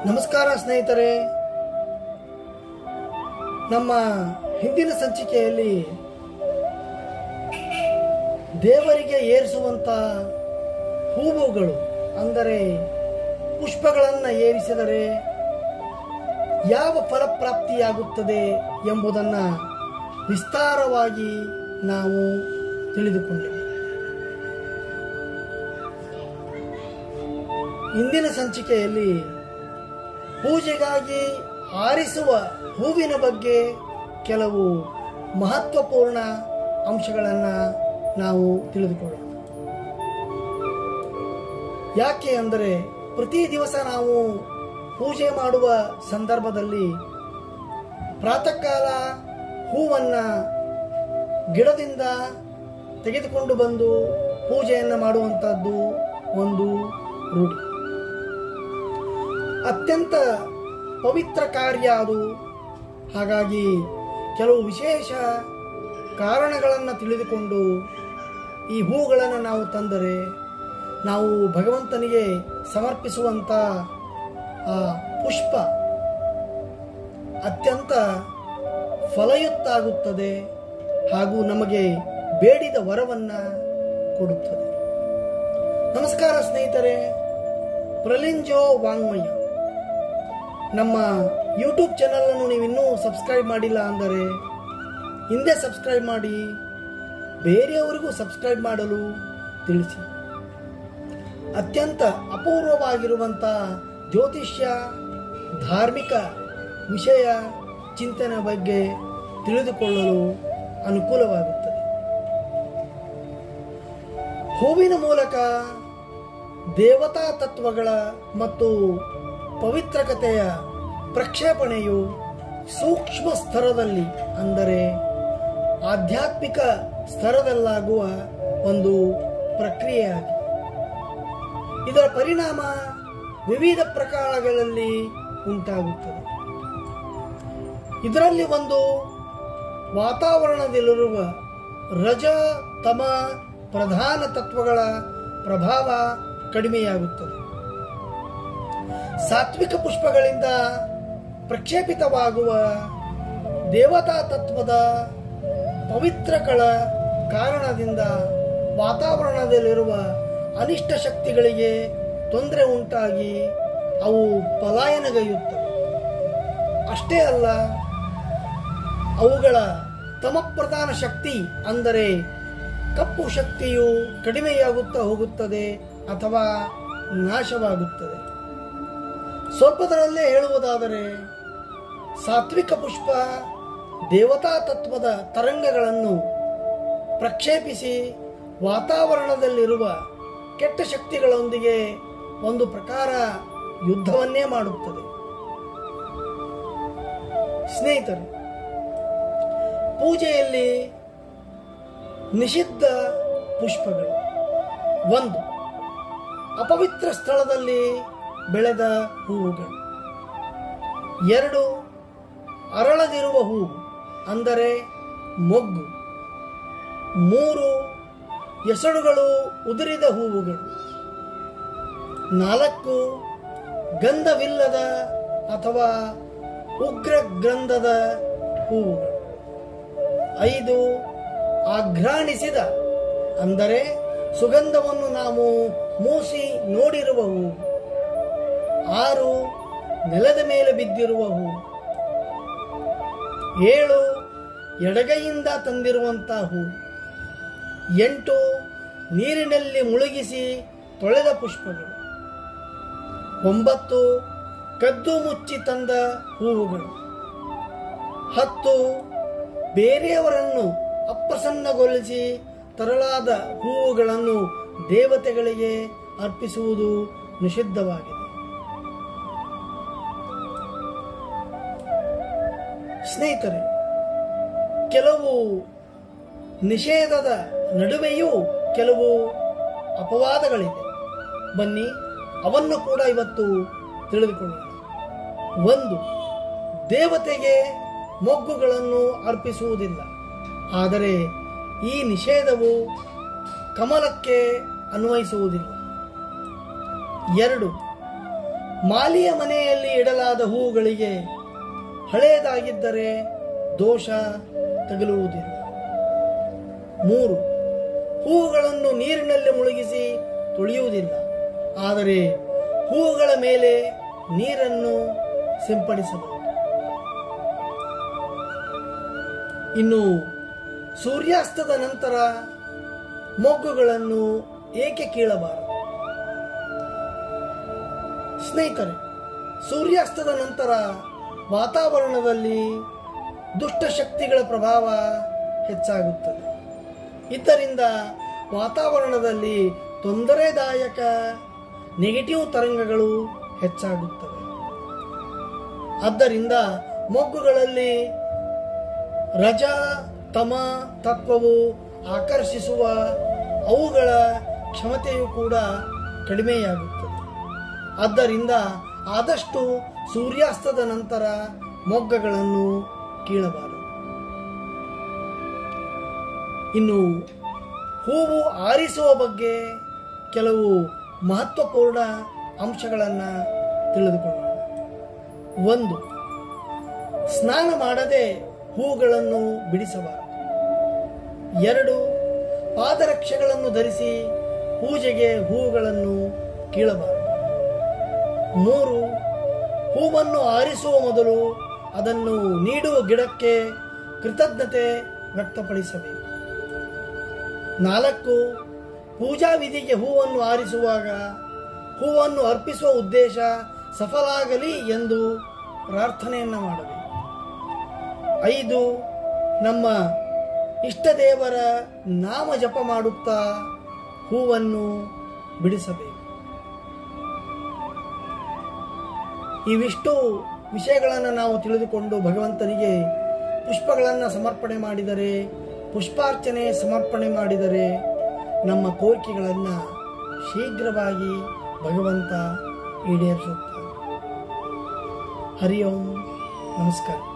ನಮಸ್ಕಾರ ಸ್ನೇಹಿತರೆ ನಮ್ಮ ಹಿಂದಿನ ಸಂಚಿಕೆಯಲ್ಲಿ ದೇವರಿಗೆ ಏರಿಸುವಂತ ಹೂವುಗಳು ಅಂದರೆ ಪುಷ್ಪಗಳನ್ನು ಏರಿಸಿದರೆ ಯಾವ ಫಲಪ್ರಾಪ್ತಿಯಾಗುತ್ತದೆ ಎಂಬುದನ್ನು ವಿಸ್ತಾರವಾಗಿ ನಾವು ತಿಳಿದುಕೊಂಡೆವು ಇಂದಿನ ಸಂಚಿಕೆಯಲ್ಲಿ ಪೂಜೆಗಾಗಿ ಆರಿಸುವ ಹೂವಿನ ಬಗ್ಗೆ ಕೆಲವು ಮಹತ್ವಪೂರ್ಣ ಅಂಶಗಳನ್ನು ನಾವು ತಿಳಿದುಕೊಳ್ಳೋಣ ಯಾಕೆ ಅಂದರೆ ಪ್ರತಿ ದಿವಸ ನಾವು ಪೂಜೆ ಮಾಡುವ ಸಂದರ್ಭದಲ್ಲಿ ಪ್ರಾತಃ ಕಾಲ ಹೂವನ್ನು ಗಿಡದಿಂದ ತೆಗೆದುಕೊಂಡು ಬಂದು ಪೂಜೆಯನ್ನು ಮಾಡುವಂಥದ್ದು ಒಂದು ರೂಢಿ ಅತ್ಯಂತ ಪವಿತ್ರ ಕಾರ್ಯ ಅದು ಹಾಗಾಗಿ ಕೆಲವು ವಿಶೇಷ ಕಾರಣಗಳನ್ನು ತಿಳಿದುಕೊಂಡು ಈ ಹೂಗಳನ್ನು ನಾವು ತಂದರೆ ನಾವು ಭಗವಂತನಿಗೆ ಸಮರ್ಪಿಸುವಂಥ ಆ ಪುಷ್ಪ ಅತ್ಯಂತ ಫಲಯುಕ್ತಾಗುತ್ತದೆ ಹಾಗೂ ನಮಗೆ ಬೇಡಿದ ವರವನ್ನು ಕೊಡುತ್ತದೆ ನಮಸ್ಕಾರ ಸ್ನೇಹಿತರೆ ಪ್ರಲಿಂಜೋ ವಾಂಗ್ಮಯ ನಮ್ಮ ಯೂಟ್ಯೂಬ್ ಚಾನಲನ್ನು ನೀವು ಇನ್ನೂ ಸಬ್ಸ್ಕ್ರೈಬ್ ಮಾಡಿಲ್ಲ ಅಂದರೆ ಹಿಂದೆ ಸಬ್ಸ್ಕ್ರೈಬ್ ಮಾಡಿ ಬೇರೆಯವರಿಗೂ ಸಬ್ಸ್ಕ್ರೈಬ್ ಮಾಡಲು ತಿಳಿಸಿ ಅತ್ಯಂತ ಅಪೂರ್ವವಾಗಿರುವಂಥ ಜ್ಯೋತಿಷ್ಯ ಧಾರ್ಮಿಕ ವಿಷಯ ಚಿಂತನೆ ಬಗ್ಗೆ ತಿಳಿದುಕೊಳ್ಳಲು ಅನುಕೂಲವಾಗುತ್ತದೆ ಹೂವಿನ ಮೂಲಕ ದೇವತಾ ತತ್ವಗಳ ಮತ್ತು ಪವಿತ್ರಕತೆಯ ಪ್ರಕ್ಷೇಪಣೆಯು ಸೂಕ್ಷ್ಮ ಸ್ತರದಲ್ಲಿ ಅಂದರೆ ಆಧ್ಯಾತ್ಮಿಕ ಸ್ತರದಲ್ಲಾಗುವ ಒಂದು ಪ್ರಕ್ರಿಯೆಯಾಗಿದೆ ಇದರ ಪರಿಣಾಮ ವಿವಿಧ ಪ್ರಕಾರಗಳಲ್ಲಿ ಉಂಟಾಗುತ್ತದೆ ಇದರಲ್ಲಿ ಒಂದು ವಾತಾವರಣದಲ್ಲಿರುವ ರಜ ತಮ ಪ್ರಧಾನ ತತ್ವಗಳ ಪ್ರಭಾವ ಕಡಿಮೆಯಾಗುತ್ತದೆ ಸಾತ್ವಿಕ ಪುಷ್ಪಗಳಿಂದ ಪ್ರಕ್ಷೇಪಿತವಾಗುವ ದೇವತಾ ತತ್ವದ ಪವಿತ್ರಗಳ ಕಾರಣದಿಂದ ವಾತಾವರಣದಲ್ಲಿರುವ ಅನಿಷ್ಟ ಶಕ್ತಿಗಳಿಗೆ ತೊಂದರೆ ಉಂಟಾಗಿ ಅವು ಪಲಾಯನಗೈಯುತ್ತವೆ ಅಷ್ಟೇ ಅಲ್ಲ ಅವುಗಳ ತಮಪ್ರಧಾನ ಶಕ್ತಿ ಅಂದರೆ ಕಪ್ಪು ಶಕ್ತಿಯು ಕಡಿಮೆಯಾಗುತ್ತಾ ಹೋಗುತ್ತದೆ ಅಥವಾ ನಾಶವಾಗುತ್ತದೆ ಸ್ವಲ್ಪದರಲ್ಲೇ ಹೇಳುವುದಾದರೆ ಸಾತ್ವಿಕ ಪುಷ್ಪ ದೇವತಾ ತತ್ವದ ತರಂಗಗಳನ್ನು ಪ್ರಕ್ಷೇಪಿಸಿ ವಾತಾವರಣದಲ್ಲಿರುವ ಕೆಟ್ಟ ಶಕ್ತಿಗಳೊಂದಿಗೆ ಒಂದು ಪ್ರಕಾರ ಯುದ್ಧವನ್ನೇ ಮಾಡುತ್ತದೆ ಸ್ನೇಹಿತರೆ ಪೂಜೆಯಲ್ಲಿ ನಿಷಿದ್ಧ ಪುಷ್ಪಗಳು ಒಂದು ಅಪವಿತ್ರ ಸ್ಥಳದಲ್ಲಿ ಬೆಳೆದ ಹೂವುಗಳು ಎರಡು ಅರಳದಿರುವ ಹೂವು ಅಂದರೆ ಮೊಗ್ಗು ಮೂರು ಎಸಳುಗಳು ಉದುರಿದ ಹೂವುಗಳು ನಾಲ್ಕು ಗಂಧವಿಲ್ಲದ ಅಥವಾ ಉಗ್ರ ಗಂಧದ ಹೂವುಗಳು ಐದು ಆಘ್ರಾಣಿಸಿದ ಅಂದರೆ ಸುಗಂಧವನ್ನು ನಾವು ಮೂಸಿ ನೋಡಿರುವ ಹೂವು ಆರು ನೆಲದ ಮೇಲೆ ಬಿದ್ದಿರುವ ಹೂವು ಏಳು ಎಡಗೈಯಿಂದ ತಂದಿರುವಂತಹ ಹೂವು ಎಂಟು ನೀರಿನಲ್ಲಿ ಮುಳುಗಿಸಿ ತೊಳೆದ ಪುಷ್ಪಗಳು ಒಂಬತ್ತು ಕದ್ದು ಮುಚ್ಚಿ ತಂದ ಹೂವುಗಳು ಹತ್ತು ಬೇರೆಯವರನ್ನು ಅಪ್ರಸನ್ನಗೊಳಿಸಿ ತರಳಾದ ಹೂವುಗಳನ್ನು ದೇವತೆಗಳಿಗೆ ಅರ್ಪಿಸುವುದು ನಿಷಿದ್ಧವಾಗಿದೆ ಸ್ನೇಹಿತರೆ ಕೆಲವು ನಿಷೇಧದ ನಡುವೆಯೂ ಕೆಲವು ಅಪವಾದಗಳಿವೆ ಬನ್ನಿ ಅವನ್ನು ಕೂಡ ಇವತ್ತು ತಿಳಿದುಕೊಳ್ಳೋಣ ಒಂದು ದೇವತೆಗೆ ಮೊಗ್ಗುಗಳನ್ನು ಅರ್ಪಿಸುವುದಿಲ್ಲ ಆದರೆ ಈ ನಿಷೇಧವು ಕಮಲಕ್ಕೆ ಅನ್ವಯಿಸುವುದಿಲ್ಲ ಎರಡು ಮಾಲಿಯ ಮನೆಯಲ್ಲಿ ಇಡಲಾದ ಹೂಗಳಿಗೆ ಹಳೆಯದಾಗಿದ್ದರೆ ದೋಷ ತಗಲುವುದಿಲ್ಲ ಮೂರು ಹೂಗಳನ್ನು ನೀರಿನಲ್ಲಿ ಮುಳುಗಿಸಿ ತುಳಿಯುವುದಿಲ್ಲ ಆದರೆ ಹೂಗಳ ಮೇಲೆ ನೀರನ್ನು ಸಿಂಪಡಿಸಬಹುದು ಇನ್ನು ಸೂರ್ಯಾಸ್ತದ ನಂತರ ಮೊಗ್ಗುಗಳನ್ನು ಏಕೆ ಕೀಳಬಾರದು ಸ್ನೇಹಿತರೆ ಸೂರ್ಯಾಸ್ತದ ನಂತರ ವಾತಾವರಣದಲ್ಲಿ ದುಷ್ಟಶಕ್ತಿಗಳ ಪ್ರಭಾವ ಹೆಚ್ಚಾಗುತ್ತದೆ ಇದರಿಂದ ವಾತಾವರಣದಲ್ಲಿ ತೊಂದರೆದಾಯಕ ನೆಗೆಟಿವ್ ತರಂಗಗಳು ಹೆಚ್ಚಾಗುತ್ತವೆ ಆದ್ದರಿಂದ ಮೊಗ್ಗುಗಳಲ್ಲಿ ರಜ ತಮ ತತ್ವವು ಆಕರ್ಷಿಸುವ ಅವುಗಳ ಕ್ಷಮತೆಯು ಕೂಡ ಕಡಿಮೆಯಾಗುತ್ತದೆ ಆದ್ದರಿಂದ ಆದಷ್ಟು ಸೂರ್ಯಾಸ್ತದ ನಂತರ ಮೊಗ್ಗಗಳನ್ನು ಕೀಳಬಾರದು ಇನ್ನು ಹೂವು ಆರಿಸುವ ಬಗ್ಗೆ ಕೆಲವು ಮಹತ್ವಪೂರ್ಣ ಅಂಶಗಳನ್ನು ತಿಳಿದುಕೊಳ್ಳೋಣ ಒಂದು ಸ್ನಾನ ಮಾಡದೆ ಹೂಗಳನ್ನು ಬಿಡಿಸಬಾರದು ಎರಡು ಪಾದರಕ್ಷೆಗಳನ್ನು ಧರಿಸಿ ಪೂಜೆಗೆ ಹೂಗಳನ್ನು ಕೀಳಬಾರದು ಮೂರು ಹೂವನ್ನು ಆರಿಸುವ ಮೊದಲು ಅದನ್ನು ನೀಡುವ ಗಿಡಕ್ಕೆ ಕೃತಜ್ಞತೆ ವ್ಯಕ್ತಪಡಿಸಬೇಕು ನಾಲ್ಕು ಪೂಜಾ ವಿಧಿಗೆ ಹೂವನ್ನು ಆರಿಸುವಾಗ ಹೂವನ್ನು ಅರ್ಪಿಸುವ ಉದ್ದೇಶ ಸಫಲ ಆಗಲಿ ಎಂದು ಪ್ರಾರ್ಥನೆಯನ್ನು ಮಾಡಬೇಕು ಐದು ನಮ್ಮ ಇಷ್ಟ ದೇವರ ನಾಮ ಜಪ ಮಾಡುತ್ತಾ ಹೂವನ್ನು ಬಿಡಿಸಬೇಕು ಇವಿಷ್ಟು ವಿಷಯಗಳನ್ನು ನಾವು ತಿಳಿದುಕೊಂಡು ಭಗವಂತನಿಗೆ ಪುಷ್ಪಗಳನ್ನು ಸಮರ್ಪಣೆ ಮಾಡಿದರೆ ಪುಷ್ಪಾರ್ಚನೆ ಸಮರ್ಪಣೆ ಮಾಡಿದರೆ ನಮ್ಮ ಕೋರಿಕೆಗಳನ್ನು ಶೀಘ್ರವಾಗಿ ಭಗವಂತ ಈಡೇರಿಸುತ್ತಾನೆ ಹರಿ ಓಂ ನಮಸ್ಕಾರ